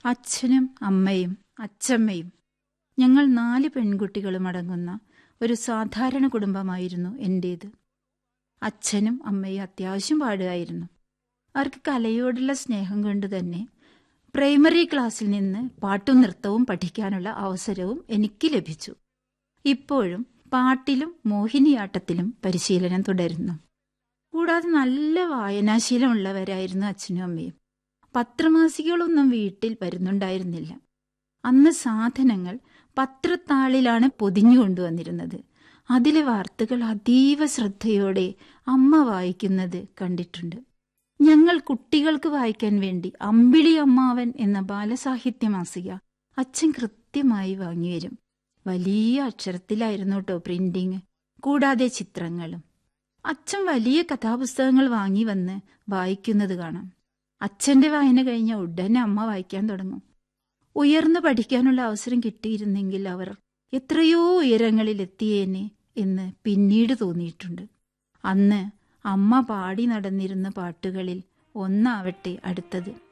അച്ഛനും അമ്മയും അച്ചമ്മയും ഞങ്ങൾ നാല് പെൺകുട്ടികളും അടങ്ങുന്ന ഒരു സാധാരണ കുടുംബമായിരുന്നു എൻ്റേത് അച്ഛനും അമ്മയും അത്യാവശ്യം പാടുമായിരുന്നു അവർക്ക് കലയോടുള്ള സ്നേഹം കൊണ്ട് തന്നെ പ്രൈമറി ക്ലാസ്സിൽ നിന്ന് പാട്ടും നൃത്തവും പഠിക്കാനുള്ള അവസരവും എനിക്ക് ലഭിച്ചു ഇപ്പോഴും പാട്ടിലും മോഹിനിയാട്ടത്തിലും പരിശീലനം തുടരുന്നു കൂടാതെ നല്ല വായനാശീലമുള്ളവരായിരുന്നു അച്ഛനും അമ്മയും പത്രമാസികകളൊന്നും വീട്ടിൽ വരുന്നുണ്ടായിരുന്നില്ല അന്ന് സാധനങ്ങൾ പത്രത്താളിലാണ് പൊതിഞ്ഞു കൊണ്ടുവന്നിരുന്നത് അതിലെ വാർത്തകൾ അതീവ ശ്രദ്ധയോടെ അമ്മ വായിക്കുന്നത് കണ്ടിട്ടുണ്ട് ഞങ്ങൾ കുട്ടികൾക്ക് വായിക്കാൻ വേണ്ടി അമ്പിളി അമ്മാവൻ എന്ന ബാലസാഹിത്യ മാസിക അച്ഛൻ കൃത്യമായി വാങ്ങിവരും വലിയ അക്ഷരത്തിലായിരുന്നു കേട്ടോ പ്രിന്റിങ് കൂടാതെ ചിത്രങ്ങളും അച്ഛൻ വലിയ കഥാപുസ്തകങ്ങൾ വാങ്ങി വന്ന് വായിക്കുന്നത് കാണാം അച്ഛന്റെ വായന കഴിഞ്ഞ ഉടനെ അമ്മ വായിക്കാൻ തുടങ്ങും ഉയർന്നു പഠിക്കാനുള്ള അവസരം കിട്ടിയിരുന്നെങ്കിൽ അവർ എത്രയോ ഉയരങ്ങളിൽ എത്തിയേനെ എന്ന് പിന്നീട് തോന്നിയിട്ടുണ്ട് അന്ന് അമ്മ പാടി നടന്നിരുന്ന പാട്ടുകളിൽ ഒന്നാവട്ടെ അടുത്തത്